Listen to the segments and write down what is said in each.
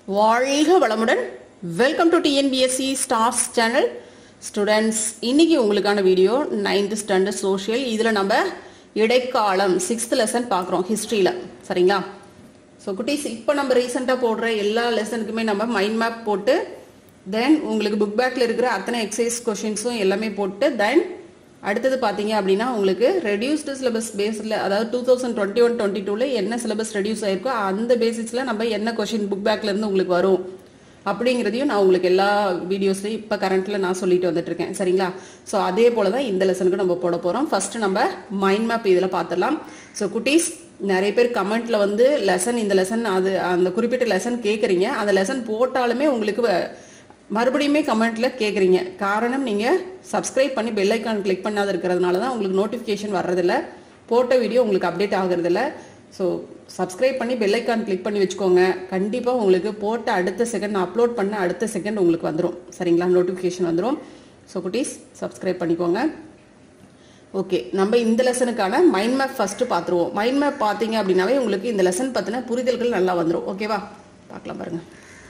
வாழ்க வளமுடன் welcome to TNPSC stars channel students இன்னைக்கு உங்களுக்கான வீடியோ நைன்த் ஸ்டாண்டர்ட் சோஷியல் இதில் நம்ம இடைக்காலம் சிக்ஸ்த் லெசன் பார்க்குறோம் ஹிஸ்ட்ரியில் சரிங்களா ஸோ குட்டீஸ் இப்போ நம்ம ரீசெண்டாக போடுற எல்லா லெசனுக்குமே நம்ம மைண்ட் மேப் போட்டு தென் உங்களுக்கு புக் பேக்கில் இருக்கிற அத்தனை எக்ஸசைஸ் கொஷின்ஸும் எல்லாமே போட்டு தென் அடுத்தது பார்த்தீங்க அப்படின்னா உங்களுக்கு ரெடியூஸ்டு சிலபஸ் பேஸில் அதாவது two thousand twenty one twenty டூவில் என்ன சிலபஸ் ரெடியூஸ் ஆயிருக்கோ அந்த பேசிஸில் நம்ம என்ன கொஷின் புக் பேக்ல இருந்து உங்களுக்கு வரும் அப்படிங்கிறதையும் நான் உங்களுக்கு எல்லா வீடியோஸ்லையும் இப்போ கரண்ட்டில் நான் சொல்லிட்டு வந்துட்டு இருக்கேன் சரிங்களா ஸோ அதே போல தான் இந்த லெசனுக்கு நம்ம போட போகிறோம் ஃபர்ஸ்ட் நம்ம மைண்ட் மேப் இதில் பார்த்துடலாம் ஸோ குட்டீஸ் நிறைய பேர் கமெண்ட்ல வந்து லெசன் இந்த லெசன் அது அந்த குறிப்பிட்ட லெசன் கேட்குறீங்க அந்த லெசன் போட்டாலுமே உங்களுக்கு வ- மறுபடியுமே கமெண்ட்ல கேட்குறீங்க காரணம் நீங்க சப்ஸ்கிரைப் பண்ணி பெல் ஐக்கான் கிளிக் பண்ணாத இருக்கிறதுனால தான் உங்களுக்கு நோட்டிஃபிகேஷன் வர்றதில்ல போட்ட வீடியோ உங்களுக்கு அப்டேட் ஆகுறதில்ல ஸோ சப்ஸ்கிரைப் பண்ணி பெல் ஐக்கான் கிளிக் பண்ணி வச்சுக்கோங்க கண்டிப்பாக உங்களுக்கு போட்ட அடுத்த செகண்ட் அப்லோட் பண்ண அடுத்த செகண்ட் உங்களுக்கு வந்துடும் சரிங்களா நோட்டிஃபிகேஷன் வந்துடும் ஸோ குட்டீஸ் சப்ஸ்கிரைப் பண்ணிக்கோங்க ஓகே நம்ம இந்த லெசனுக்கான மைண்ட் மேப் ஃபர்ஸ்ட் பார்த்துருவோம் மைண்ட் மேப் பார்த்தீங்க அப்படின்னாவே உங்களுக்கு இந்த லெசன் பற்றின புரிதல்கள் நல்லா வந்துடும் ஓகேவா பார்க்கலாம் பாருங்க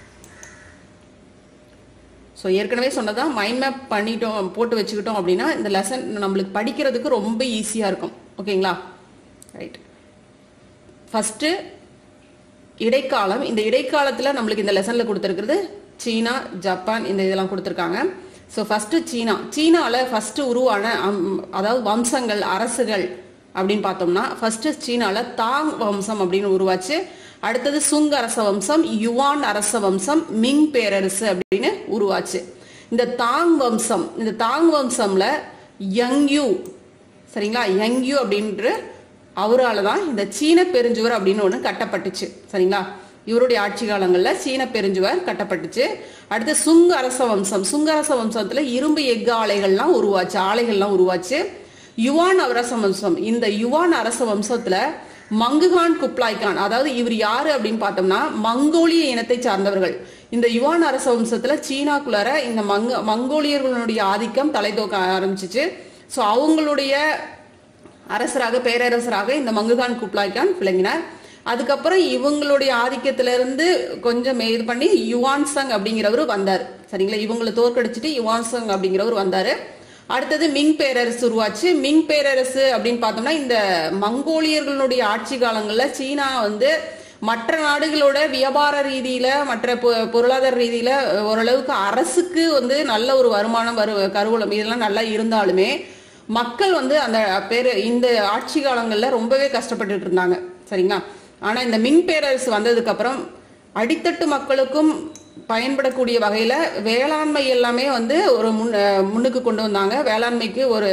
ஸோ ஏற்கனவே சொன்னதான் மைண்ட் மேப் பண்ணிட்டோம் போட்டு வச்சுக்கிட்டோம் அப்படின்னா இந்த லெசன் நம்மளுக்கு படிக்கிறதுக்கு ரொம்ப ஈஸியாக இருக்கும் ஓகேங்களா ரைட் ஃபஸ்ட்டு இடைக்காலம் இந்த இடைக்காலத்தில் நம்மளுக்கு இந்த லெசனில் கொடுத்துருக்கிறது சீனா ஜப்பான் இந்த இதெல்லாம் கொடுத்துருக்காங்க ஸோ ஃபஸ்ட்டு சீனா சீனாவில் ஃபஸ்ட்டு உருவான அம், அதாவது வம்சங்கள் அரசுகள் அப்படின்னு பார்த்தோம்னா ஃபஸ்ட்டு சீனாவில் தாங் வம்சம் அப்படின்னு உருவாச்சு அடுத்தது சுங் அரச வம்சம் யுவான் அரச வம்சம் மிங் பேரரசு அப்படின்னு உருவாச்சு இந்த தாங் வம்சம் இந்த தாங் வம்சம்ல யங்யூ சரிங்களா யங்யூ அப்படின்ற அவரால் தான் இந்த சீன பெருஞ்சுவர் அப்படின்னு ஒன்று கட்டப்பட்டுச்சு சரிங்களா இவருடைய ஆட்சி காலங்களில் சீன பெருஞ்சுவர் கட்டப்பட்டுச்சு அடுத்து சுங் அரச வம்சம் சுங்க அரச வம்சத்தில் இரும்பு எஃகு ஆலைகள்லாம் உருவாச்சு ஆலைகள்லாம் உருவாச்சு யுவான் அரச வம்சம் இந்த யுவான் அரச வம்சத்துல மங்குகான் குப்லாய் கான் அதாவது இவர் யாரு அப்படின்னு பார்த்தோம்னா மங்கோலிய இனத்தை சார்ந்தவர்கள் இந்த யுவான் அரச வம்சத்துல சீனாக்குள்ளார இந்த மங்க மங்கோலியர்களுடைய ஆதிக்கம் தலை தூக்க ஆரம்பிச்சிச்சு ஸோ அவங்களுடைய அரசராக பேரரசராக இந்த மங்குகான் குப்லாய் கான் விளங்கினார் அதுக்கப்புறம் இவங்களுடைய ஆதிக்கத்திலிருந்து கொஞ்சம் இது பண்ணி யுவான்சங் அப்படிங்கிறவர் வந்தார் சரிங்களா இவங்களை தோற்கடிச்சிட்டு யுவான்சங் அப்படிங்கிறவர் வந்தாரு அடுத்தது மிங் பேரரசு உருவாச்சு மிங் பேரரசு அப்படின்னு பார்த்தோம்னா இந்த மங்கோலியர்களுடைய ஆட்சி காலங்கள்ல சீனா வந்து மற்ற நாடுகளோட வியாபார ரீதியில மற்ற பொ- பொருளாதார ரீதியில ஓரளவுக்கு அரசுக்கு வந்து நல்ல ஒரு வருமானம் வரு கருவூலம் இதெல்லாம் நல்லா இருந்தாலுமே மக்கள் வந்து அந்த பேரு இந்த ஆட்சி காலங்கள்ல ரொம்பவே கஷ்டப்பட்டுட்டு இருந்தாங்க சரிங்களா ஆனா இந்த மின் பேரரசு வந்ததுக்கு அப்புறம் அடித்தட்டு மக்களுக்கும் பயன்படக்கூடிய வகையில வேளாண்மை எல்லாமே வந்து ஒரு முன் அஹ் முன்னுக்கு கொண்டு வந்தாங்க வேளாண்மைக்கு ஒரு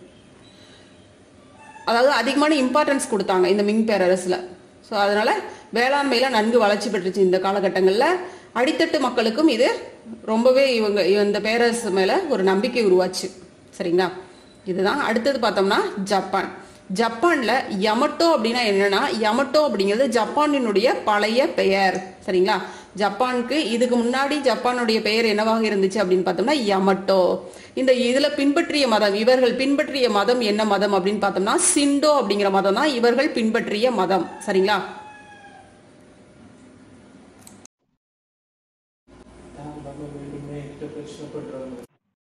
அதாவது அதிகமான இம்பார்ட்டன்ஸ் கொடுத்தாங்க இந்த மிங் பேரரசுல ஸோ அதனால வேளாண்மையில நன்கு வளர்ச்சி பெற்றுச்சு இந்த காலகட்டங்களில் அடித்தட்டு மக்களுக்கும் இது ரொம்பவே இவங்க இந்த பேரரசு மேல ஒரு நம்பிக்கை உருவாச்சு சரிங்களா இதுதான் அடுத்தது பார்த்தோம்னா ஜப்பான் ஜப்பான்ல யமட்டோ அப்படின்னா என்னன்னா யமட்டோ அப்படிங்கிறது ஜப்பானினுடைய பழைய பெயர் சரிங்களா ஜப்பானுக்கு இதுக்கு முன்னாடி ஜப்பானுடைய பெயர் என்னவாக இருந்துச்சு அப்படின்னு பார்த்தோம்னா யமட்டோ இந்த இதுல பின்பற்றிய மதம் இவர்கள் பின்பற்றிய மதம் என்ன மதம் அப்படின்னு பார்த்தோம்னா சிண்டோ அப்படிங்கிற மதம் தான் இவர்கள் பின்பற்றிய மதம் சரிங்களா நாம் நம்ம மீண்டுமே என்கிட்ட பிரச்சனைப்படுறாங்க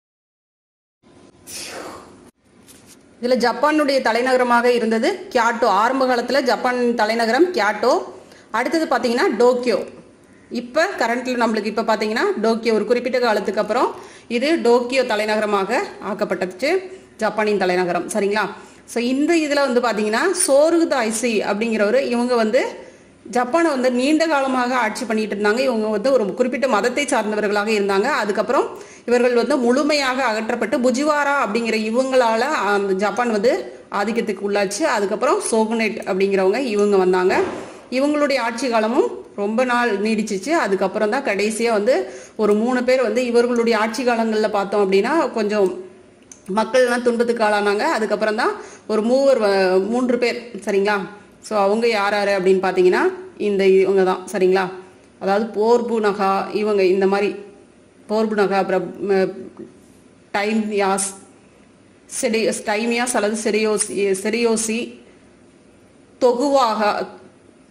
இதுல ஜப்பானுடைய தலைநகரமாக இருந்தது கியாட்டோ ஆரம்ப காலத்துல ஜப்பான் தலைநகரம் கியாட்டோ அடுத்தது பாத்தீங்கன்னா டோக்கியோ இப்ப கரண்ட்ல நம்மளுக்கு இப்ப பாத்தீங்கன்னா டோக்கியோ ஒரு குறிப்பிட்ட காலத்துக்கு அப்புறம் இது டோக்கியோ தலைநகரமாக ஆக்கப்பட்டுச்சு ஜப்பானின் தலைநகரம் சரிங்களா ஸோ இந்த இதுல வந்து பாத்தீங்கன்னா சோருகு தாய்சி அப்படிங்கிறவர் இவங்க வந்து ஜப்பானை வந்து நீண்ட காலமாக ஆட்சி பண்ணிட்டு இருந்தாங்க இவங்க வந்து ஒரு குறிப்பிட்ட மதத்தை சார்ந்தவர்களாக இருந்தாங்க அதுக்கப்புறம் இவர்கள் வந்து முழுமையாக அகற்றப்பட்டு புஜிவாரா அப்படிங்கிற இவங்களால அந்த ஜப்பான் வந்து ஆதிக்கத்துக்கு உள்ளாச்சு அதுக்கப்புறம் சோகுனேட் அப்படிங்கிறவங்க இவங்க வந்தாங்க இவங்களுடைய ஆட்சி காலமும் ரொம்ப நாள் நீடிச்சிச்சு அதுக்கப்புறம் தான் கடைசியாக வந்து ஒரு மூணு பேர் வந்து இவர்களுடைய ஆட்சி காலங்களில் பார்த்தோம் அப்படின்னா கொஞ்சம் மக்கள்லாம் துன்பத்துக்கு ஆளானாங்க அதுக்கப்புறம் தான் ஒரு மூவர் வ- மூன்று பேர் சரிங்களா ஸோ அவங்க யார் யார் அப்படின்னு பார்த்தீங்கன்னா இந்த இவங்க தான் சரிங்களா அதாவது போர்பு நகா இவங்க இந்த மாதிரி போர்பு நகா அப்புறம் ம, டைம்யாஸ் செடி டைமியாஸ் அல்லது செரியோசி செரியோசி தொகுவாக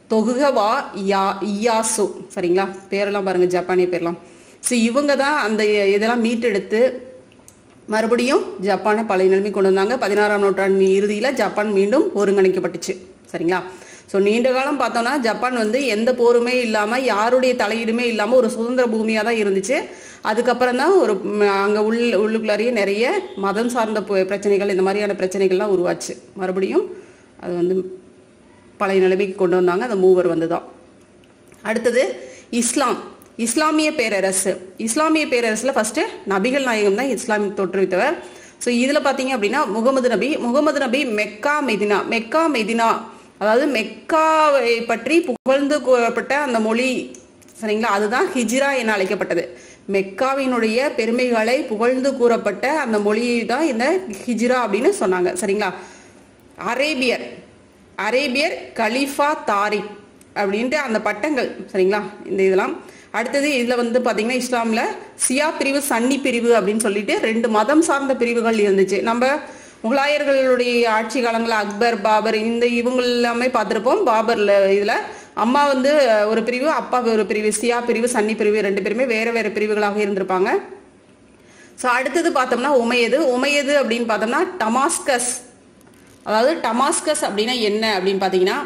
தொகுகவா யா இயாசு சரிங்களா பேரெல்லாம் பாருங்க ஜப்பானிய பேர்லாம் ஸோ இவங்க தான் அந்த இதெல்லாம் மீட்டெடுத்து மறுபடியும் ஜப்பானை பழைய நிலைமை கொண்டு வந்தாங்க பதினாறாம் நூற்றாண்டு இறுதியில் ஜப்பான் மீண்டும் ஒருங்கிணைக்கப்பட்டுச்சு சரிங்களா ஸோ நீண்ட காலம் பார்த்தோம்னா ஜப்பான் வந்து எந்த போருமே இல்லாமல் யாருடைய தலையீடுமே இல்லாமல் ஒரு சுதந்திர பூமியாக தான் இருந்துச்சு அதுக்கப்புறம் தான் ஒரு அங்கே உள் உள்ளுக்குள்ளாரியே நிறைய மதம் சார்ந்த பு- பிரச்சனைகள் இந்த மாதிரியான பிரச்சனைகள்லாம் உருவாச்சு மறுபடியும் அது வந்து பழைய நிலைமைக்கு கொண்டு வந்தாங்க அந்த மூவர் வந்து தான் அடுத்தது இஸ்லாம் இஸ்லாமிய பேரரசு இஸ்லாமிய பேரரசுல ஃபர்ஸ்ட் நபிகள் நாயகம் தான் இஸ்லாம் தோற்றுவித்தவர் ஸோ இதுல பாத்தீங்க அப்படின்னா முகமது நபி முகமது நபி மெக்கா மெதினா மெக்கா மெதினா அதாவது மெக்காவை பற்றி புகழ்ந்து கூறப்பட்ட அந்த மொழி சரிங்களா அதுதான் ஹிஜ்ரா என அழைக்கப்பட்டது மெக்காவினுடைய பெருமைகளை புகழ்ந்து கூறப்பட்ட அந்த மொழியை தான் இந்த ஹிஜ்ரா அப்படின்னு சொன்னாங்க சரிங்களா அரேபியர் அரேபியர் கலீஃபா தாரிக் அப்படின்ட்டு அந்த பட்டங்கள் சரிங்களா இந்த இதெல்லாம் அடுத்தது இதுல வந்து பாத்தீங்கன்னா இஸ்லாம்ல சியா பிரிவு சன்னி பிரிவு அப்படின்னு சொல்லிட்டு ரெண்டு மதம் சார்ந்த பிரிவுகள் இருந்துச்சு நம்ம முகலாயர்களுடைய ஆட்சி காலங்களில் அக்பர் பாபர் இந்த இவங்க எல்லாமே பார்த்துருப்போம் பாபர்ல இதுல அம்மா வந்து ஒரு பிரிவு அப்பா ஒரு பிரிவு சியா பிரிவு சன்னி பிரிவு ரெண்டு பேருமே வேற வேற பிரிவுகளாக இருந்திருப்பாங்க ஸோ அடுத்தது பார்த்தோம்னா உமையது உமையது அப்படின்னு பார்த்தோம்னா டமாஸ்கஸ் அதாவது டமாஸ்கஸ் அப்படின்னா என்ன அப்படின்னு பார்த்தீங்கன்னா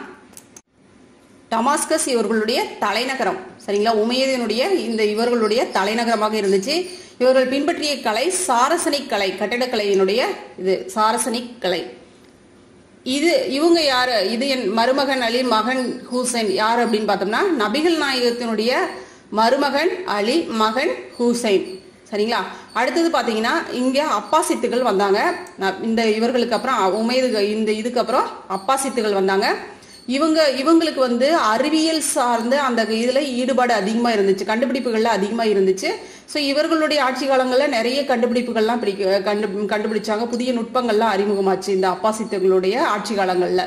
டமாஸ்கஸ் இவர்களுடைய தலைநகரம் சரிங்களா உமையதினுடைய இந்த இவர்களுடைய தலைநகரமாக இருந்துச்சு இவர்கள் பின்பற்றிய கலை சாரசனிக் கலை கட்டிடக்கலையினுடைய இது சாரசனிக் கலை இது இவங்க யாரு இது என் மருமகன் அலி மகன் ஹூசைன் யார் அப்படின்னு பார்த்தோம்னா நபிகள் நாயகத்தினுடைய மருமகன் அலி மகன் ஹூசைன் சரிங்களா அடுத்தது பாத்தீங்கன்னா இங்க அப்பாசித்துகள் வந்தாங்க ந- இந்த இவர்களுக்கு அப்புறம் உமையது இந்த இதுக்கு அப்புறம் அப்பாசித்துகள் வந்தாங்க இவங்க இவங்களுக்கு வந்து அறிவியல் சார்ந்த அந்த இதுல ஈடுபாடு அதிகமா இருந்துச்சு கண்டுபிடிப்புகள்ல அதிகமா இருந்துச்சு ஸோ இவர்களுடைய ஆட்சி காலங்கள்ல நிறைய கண்டுபிடிப்புகள்லாம் பிடிக்க கண்டு கண்டுபிடிச்சாங்க புதிய நுட்பங்கள்லாம் அறிமுகமாச்சு இந்த அப்பாசித்துகளுடைய ஆட்சி காலங்கள்ல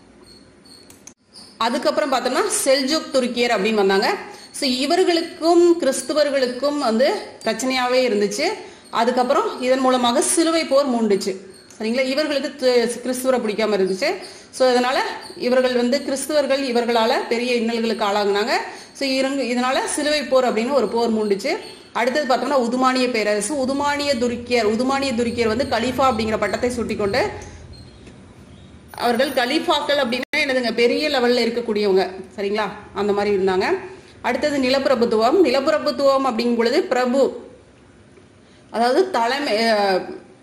அதுக்கப்புறம் பார்த்தோம்னா செல்ஜுக் துருக்கியர் அப்படின்னு வந்தாங்க ஸோ இவர்களுக்கும் கிறிஸ்துவர்களுக்கும் வந்து பிரச்சனையாவே இருந்துச்சு அதுக்கப்புறம் இதன் மூலமாக சிலுவை போர் மூண்டுச்சு சரிங்களா இவர்களுக்கு தி- கிறிஸ்துவரை பிடிக்காம இருந்துச்சு ஸோ அதனால இவர்கள் வந்து கிறிஸ்துவர்கள் இவர்களால பெரிய இன்னல்களுக்கு ஆளாகுனாங்க ஸோ இருங்க இதனால சிலுவை போர் அப்படின்னு ஒரு போர் மூண்டுச்சு அடுத்தது பார்த்தோம்னா உதுமானிய பேரரசு உதுமானிய துருக்கியர் உதுமானிய துருக்கியர் வந்து கலீஃபா அப்படிங்கிற பட்டத்தை சூட்டிக்கொண்டு அவர்கள் கலீஃபாக்கள் அப்படின்னா என்னதுங்க பெரிய லெவல்ல இருக்கக்கூடியவங்க சரிங்களா அந்த மாதிரி இருந்தாங்க அடுத்தது நிலப்பிரபுத்துவம் நிலப்பிரபுத்துவம் அப்படிங்கும் பொழுது பிரபு அதாவது தலைமை அஹ்,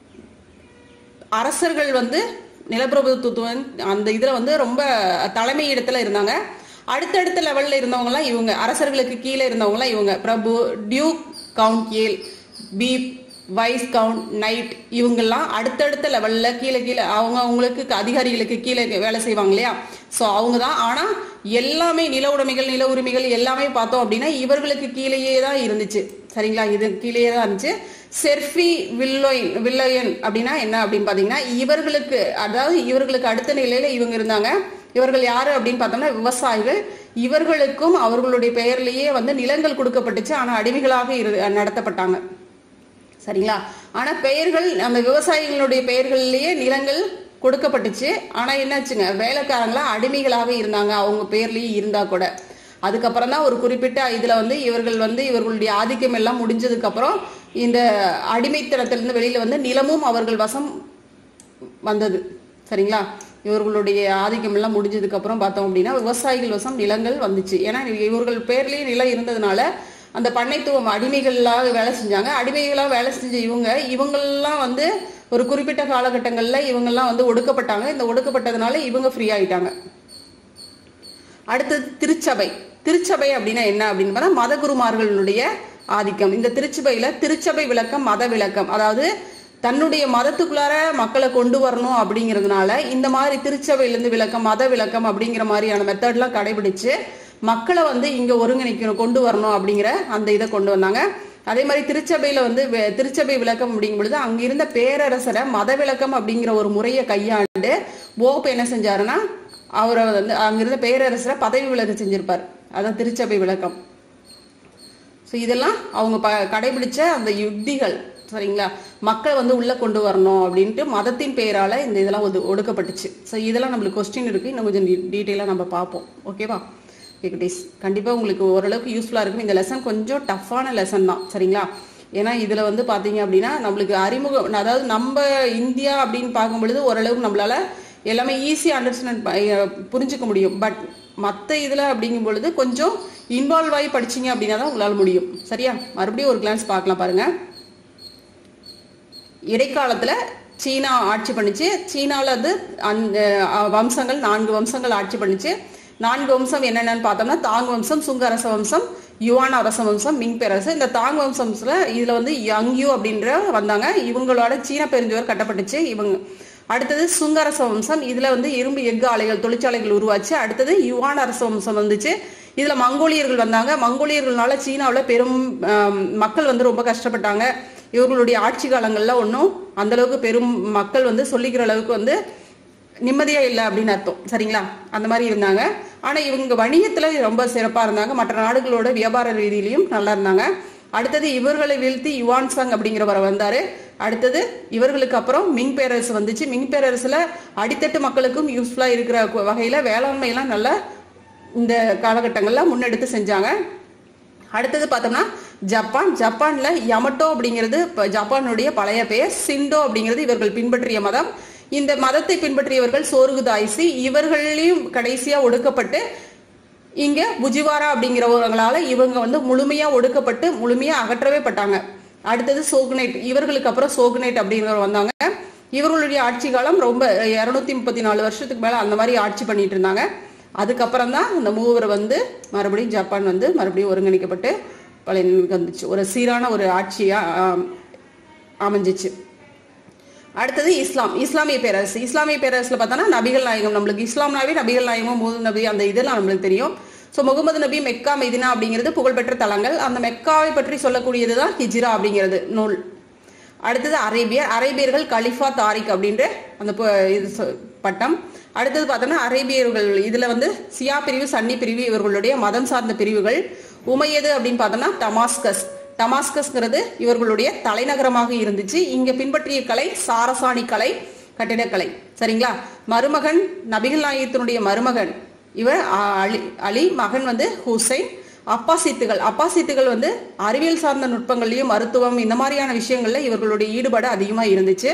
அரசர்கள் வந்து நிலப்பிரபுத்துவம் அந்த இதுல வந்து ரொம்ப தலைமை இடத்துல இருந்தாங்க அடுத்தடுத்த லெவல்ல இருந்தவங்கலாம் இவங்க அரசர்களுக்கு கீழே இருந்தவங்கலாம் இவங்க பிரபு டியூக் கவுண்ட் ஏல் பீப் வைஸ் கவுண்ட் நைட் இவங்கெல்லாம் அடுத்தடுத்த லெவல்ல கீழே கீழே அவங்க அவங்களுக்கு அதிகாரிகளுக்கு கீழே வேலை செய்வாங்க இல்லையா ஸோ அவங்க தான் ஆனா எல்லாமே நில உடைமைகள் நில உரிமைகள் எல்லாமே பார்த்தோம் அப்படின்னா இவர்களுக்கு கீழேயே தான் இருந்துச்சு சரிங்களா இது கீழேயே தான் இருந்துச்சு செர்ஃபி வில்லோயின் வில்லோயன் அப்படின்னா என்ன அப்படின்னு பாத்தீங்கன்னா இவர்களுக்கு அதாவது இவர்களுக்கு அடுத்த நிலையில இவங்க இருந்தாங்க இவர்கள் யாரு அப்படின்னு பார்த்தோம்னா விவசாயிகள் இவர்களுக்கும் அவர்களுடைய பெயர்லயே வந்து நிலங்கள் கொடுக்கப்பட்டுச்சு ஆனா அடிமைகளாக இரு நடத்தப்பட்டாங்க சரிங்களா ஆனா பெயர்கள் அந்த விவசாயிகளுடைய பெயர்கள்லயே நிலங்கள் கொடுக்கப்பட்டுச்சு ஆனா என்னாச்சுங்க வேலைக்காரங்களா அடிமைகளாக இருந்தாங்க அவங்க பேர்லயே இருந்தா கூட அதுக்கப்புறம் தான் ஒரு குறிப்பிட்ட இதுல வந்து இவர்கள் வந்து இவர்களுடைய ஆதிக்கம் எல்லாம் முடிஞ்சதுக்கு அப்புறம் இந்த அடிமைத்தனத்திலிருந்து வெளியில வந்து நிலமும் அவர்கள் வசம் வந்தது சரிங்களா இவர்களுடைய ஆதிக்கம் எல்லாம் முடிஞ்சதுக்கு அப்புறம் பார்த்தோம் அப்படின்னா விவசாயிகள் வசம் நிலங்கள் வந்துச்சு ஏன்னா இவர்கள் பேர்லயே நிலம் இருந்ததுனால அந்த பண்ணைத்துவம் அடிமைகளாக வேலை செஞ்சாங்க அடிமைகளாக வேலை செஞ்ச இவங்க இவங்கெல்லாம் வந்து ஒரு குறிப்பிட்ட காலகட்டங்கள்ல இவங்கெல்லாம் வந்து ஒடுக்கப்பட்டாங்க இந்த ஒடுக்கப்பட்டதுனால இவங்க ஃப்ரீ ஆயிட்டாங்க அடுத்தது திருச்சபை திருச்சபை அப்படின்னா என்ன அப்படின்னு பார்த்தா மதகுருமார்களுடைய ஆதிக்கம் இந்த திருச்சபையில திருச்சபை விளக்கம் மத விளக்கம் அதாவது தன்னுடைய மதத்துக்குள்ளார மக்களை கொண்டு வரணும் அப்படிங்கிறதுனால இந்த மாதிரி திருச்சபையிலேருந்து விளக்கம் மத விளக்கம் அப்படிங்கிற மாதிரியான மெத்தட்லாம் கடைபிடிச்சு மக்களை வந்து இங்க ஒருங்கிணைக்கணும் கொண்டு வரணும் அப்படிங்கிற அந்த இதை கொண்டு வந்தாங்க அதே மாதிரி திருச்சபையில வந்து வே- திருச்சபை விளக்கம் அப்படிங்கும் பொழுது அங்க இருந்த பேரரசரை மத விளக்கம் அப்படிங்கிற ஒரு முறையை கையாண்டு போப் என்ன செஞ்சாருன்னா அவரை வந்து அங்கிருந்த பேரரசரை பதவி விலக செஞ்சிருப்பார் அதான் திருச்சபை விளக்கம் ஸோ இதெல்லாம் அவங்க ப கடைபிடிச்ச அந்த யுக்திகள் சரிங்களா மக்களை வந்து உள்ள கொண்டு வரணும் அப்படின்ட்டு மதத்தின் பெயரால இந்த இதெல்லாம் ஒது ஒடுக்கப்பட்டுச்சு ஸோ இதெல்லாம் நம்மளுக்கு கொஸ்டின் இருக்கு இன்னும் கொஞ்சம் டீட்டெயிலாக நம்ம பார்ப்போம் ஓகேவா குட்டீஸ் கண்டிப்பாக உங்களுக்கு ஓரளவுக்கு யூஸ்ஃபுல்லாக இருக்கும் இந்த லெசன் கொஞ்சம் டஃப்பான லெசன் தான் சரிங்களா ஏன்னா இதில் வந்து பார்த்தீங்க அப்படின்னா நம்மளுக்கு அறிமுகம் அதாவது நம்ம இந்தியா அப்படின்னு பார்க்கும் பொழுது ஓரளவுக்கு நம்மளால எல்லாமே ஈஸியாக அண்டர்ஸ்டாண்ட் புரிஞ்சுக்க முடியும் பட் மற்ற இதில் அப்படிங்கும் பொழுது கொஞ்சம் இன்வால்வ் ஆகி படிச்சீங்க அப்படின்னா தான் உங்களால் முடியும் சரியா மறுபடியும் ஒரு கிளான்ஸ் பார்க்கலாம் பாருங்கள் இடைக்காலத்தில் சீனா ஆட்சி பண்ணுச்சு சீனாவில் வந்து அந்த அஹ், வம்சங்கள் நான்கு வம்சங்கள் ஆட்சி பண்ணுச்சு நான்கு வம்சம் என்னென்னு பார்த்தோம்னா தாங் வம்சம் சுங்க அரச வம்சம் யுவான் அரச வம்சம் மிங் பேரரசு இந்த தாங் வம்சம்ஸ்ல இதுல வந்து யங்யூ அப்படின்ற வந்தாங்க இவங்களோட சீன பெருஞ்சுவர் கட்டப்பட்டுச்சு இவங்க அடுத்தது சுங்க அரச வம்சம் இதுல வந்து இரும்பு எஃகு ஆலைகள் தொழிற்சாலைகள் உருவாச்சு அடுத்தது யுவான் அரச வம்சம் வந்துச்சு இதுல மங்கோலியர்கள் வந்தாங்க மங்கோலியர்கள்னால சீனாவில் பெரும் ஆம், மக்கள் வந்து ரொம்ப கஷ்டப்பட்டாங்க இவர்களுடைய ஆட்சி காலங்கள்ல ஒன்றும் அந்த அளவுக்கு பெரும் மக்கள் வந்து சொல்லிக்கிற அளவுக்கு வந்து நிம்மதியா இல்லை அப்படின்னு அர்த்தம் சரிங்களா அந்த மாதிரி இருந்தாங்க ஆனா இவங்க வணிகத்துல ரொம்ப சிறப்பா இருந்தாங்க மற்ற நாடுகளோட வியாபார ரீதியிலையும் நல்லா இருந்தாங்க அடுத்தது இவர்களை வீழ்த்தி யுவான் சங் அப்படிங்கிறவர் வந்தாரு அடுத்தது இவர்களுக்கு அப்புறம் மிங் பேரரசு வந்துச்சு மிங் பேரரசுல அடித்தட்டு மக்களுக்கும் யூஸ்ஃபுல்லா இருக்கிற கு- வகையில வேளாண்மை எல்லாம் நல்லா இந்த காலகட்டங்கள்ல முன்னெடுத்து செஞ்சாங்க அடுத்தது பார்த்தோம்னா ஜப்பான் ஜப்பான்ல யமட்டோ அப்படிங்கிறது இப்ப ஜப்பானுடைய பழைய பெயர் சிண்டோ அப்படிங்கிறது இவர்கள் பின்பற்றிய மதம் இந்த மதத்தை பின்பற்றியவர்கள் சோர்கு தாய்சி இவர்களையும் கடைசியா ஒடுக்கப்பட்டு இங்க புஜிவாரா அப்படிங்கிறவங்களால இவங்க வந்து முழுமையா ஒடுக்கப்பட்டு முழுமையா அகற்றவே பட்டாங்க அடுத்தது சோகுனைட் இவர்களுக்கு அப்புறம் சோகுனைட் அப்படிங்கிறவர் வந்தாங்க இவர்களுடைய ஆட்சி காலம் ரொம்ப இருநூத்தி முப்பத்தி நாலு வருஷத்துக்கு மேல அந்த மாதிரி ஆட்சி பண்ணிட்டு இருந்தாங்க அதுக்கப்புறம் தான் இந்த மூவர் வந்து மறுபடியும் ஜப்பான் வந்து மறுபடியும் ஒருங்கிணைக்கப்பட்டு பழைய நிலைமைக்கு வந்துச்சு ஒரு சீரான ஒரு ஆட்சியா ஆம், அமைஞ்சிச்சு அடுத்தது இஸ்லாம் இஸ்லாமிய பேரரசு இஸ்லாமிய பேரரசுல பார்த்தோன்னா நபிகள் நாயகம் நம்மளுக்கு இஸ்லாம்னாவே நபிகள் நாயகம் மூது நபி அந்த இதெல்லாம் நம்மளுக்கு தெரியும் ஸோ முகமது நபி மெக்கா மெதினா அப்படிங்கிறது புகழ்பெற்ற தலங்கள் அந்த மெக்காவை பற்றி சொல்லக்கூடியது தான் ஹிஜ்ரா அப்படிங்கிறது நூல் அடுத்தது அரேபியர் அரேபியர்கள் கலிஃபா தாரிக் அப்படின்ற அந்த பு- இது சொ- பட்டம் அடுத்தது பார்த்தோம்னா அரேபியர்கள் இதுல வந்து சியா பிரிவு சன்னி பிரிவு இவர்களுடைய மதம் சார்ந்த பிரிவுகள் உமையது அப்படின்னு பார்த்தோம்னா டமாஸ்கஸ் டமாஸ்கஸ்ங்கிறது இவர்களுடைய தலைநகரமாக இருந்துச்சு இங்க பின்பற்றிய கலை சாரசாணி கலை கட்டிடக்கலை சரிங்களா மருமகன் நபிகள் நாயகத்தினுடைய மருமகன் இவர் அ- அலி அலி மகன் வந்து ஹுசைன் அப்பாசித்துகள் அப்பாசித்துகள் வந்து அறிவியல் சார்ந்த நுட்பங்கள்லயும் மருத்துவம் இந்த மாதிரியான விஷயங்கள்ல இவர்களுடைய ஈடுபாடு அதிகமா இருந்துச்சு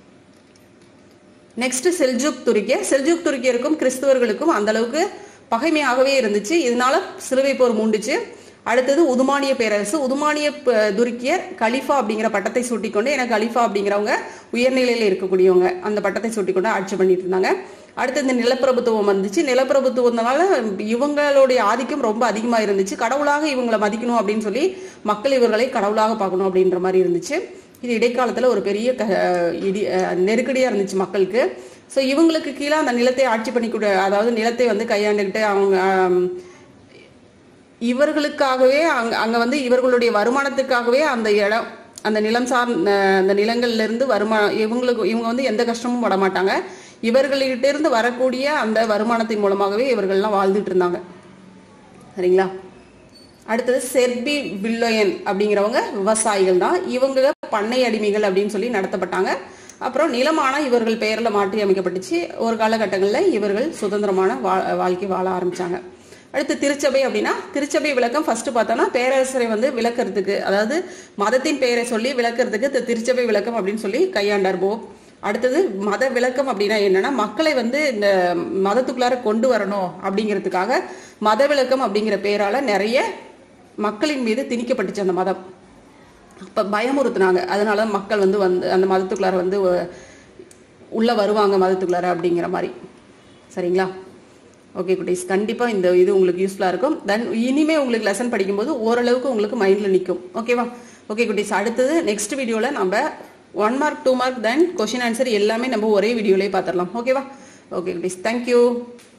நெக்ஸ்ட் செல்ஜுக் துருக்கிய செல்ஜுக் துருக்கியருக்கும் கிறிஸ்தவர்களுக்கும் அந்த அளவுக்கு பகைமையாகவே இருந்துச்சு இதனால சிலுவை போர் மூண்டுச்சு அடுத்தது உதுமானிய பேரரசு உதுமானிய ப- துருக்கியர் கலிஃபா அப்படிங்கிற பட்டத்தை சூட்டிக்கொண்டு எனக்கு கலிஃபா அப்படிங்கிறவங்க உயர்நிலையில இருக்கக்கூடியவங்க அந்த பட்டத்தை சூட்டிக்கொண்டு ஆட்சி பண்ணிட்டு இருந்தாங்க அடுத்து இந்த நிலப்பிரபுத்துவம் வந்துச்சு நிலப்பிரபுத்துவத்தினால இவங்களுடைய ஆதிக்கம் ரொம்ப அதிகமா இருந்துச்சு கடவுளாக இவங்களை மதிக்கணும் அப்படின்னு சொல்லி மக்கள் இவர்களை கடவுளாக பார்க்கணும் அப்படின்ற மாதிரி இருந்துச்சு இது இடைக்காலத்துல ஒரு பெரிய க- இடி அஹ் நெருக்கடியா இருந்துச்சு மக்களுக்கு ஸோ இவங்களுக்கு கீழே அந்த நிலத்தை ஆட்சி பண்ணிக்கூட அதாவது நிலத்தை வந்து கையாண்டுக்கிட்டு அவங்க ஆம், இவர்களுக்காகவே அங்க அங்க வந்து இவர்களுடைய வருமானத்துக்காகவே அந்த இடம் அந்த நிலம் சார் அந்த நிலங்கள்ல இருந்து வருமானம் இவங்களுக்கு இவங்க வந்து எந்த கஷ்டமும் பட மாட்டாங்க இவர்கள்கிட்ட இருந்து வரக்கூடிய அந்த வருமானத்தின் மூலமாகவே இவர்கள்லாம் வாழ்ந்துட்டு இருந்தாங்க சரிங்களா அடுத்தது செர்பி வில்லோயன் அப்படிங்கிறவங்க விவசாயிகள் தான் இவங்க பண்ணை அடிமைகள் அப்படின்னு சொல்லி நடத்தப்பட்டாங்க அப்புறம் நிலமான இவர்கள் பெயர்ல மாற்றி அமைக்கப்பட்டுச்சு ஒரு காலகட்டங்களில் இவர்கள் சுதந்திரமான வா- வாழ்க்கை வாழ ஆரம்பிச்சாங்க அடுத்து திருச்சபை அப்படின்னா திருச்சபை விளக்கம் ஃபர்ஸ்ட் பார்த்தோம்னா பேரரசரை வந்து விளக்கறதுக்கு அதாவது மதத்தின் பெயரை சொல்லி விளக்கறதுக்கு தி- திருச்சபை விளக்கம் அப்படின்னு சொல்லி கையாண்டார் போப் அடுத்தது மத விளக்கம் அப்படின்னா என்னன்னா மக்களை வந்து இந்த மதத்துக்குள்ளார கொண்டு வரணும் அப்படிங்கிறதுக்காக மத விளக்கம் அப்படிங்கிற பேரால நிறைய மக்களின் மீது திணிக்கப்பட்டுச்சு அந்த மதம் அப்ப பயமுறுத்துனாங்க அதனால மக்கள் வந்து வந்து அந்த மதத்துக்குள்ளார வந்து அஹ், உள்ள வருவாங்க மதத்துக்குள்ளார அப்படிங்கிற மாதிரி சரிங்களா ஓகே குட்டீஸ் கண்டிப்பா இந்த இது உங்களுக்கு யூஸ்ஃபுல்லா இருக்கும் தென் இனிமே உங்களுக்கு லெசன் படிக்கும்போது ஓரளவுக்கு உங்களுக்கு மைண்ட்ல நிற்கும் ஓகேவா ஓகே குட்டீஸ் அடுத்தது நெக்ஸ்ட் வீடியோல நம்ம one mark two mark then question answer எல்லாமே நம்ம ஒரே வீடியோலயே பார்த்துடலாம் ஓகேவா ஓகே குட்டீஸ் தேங்க்யூ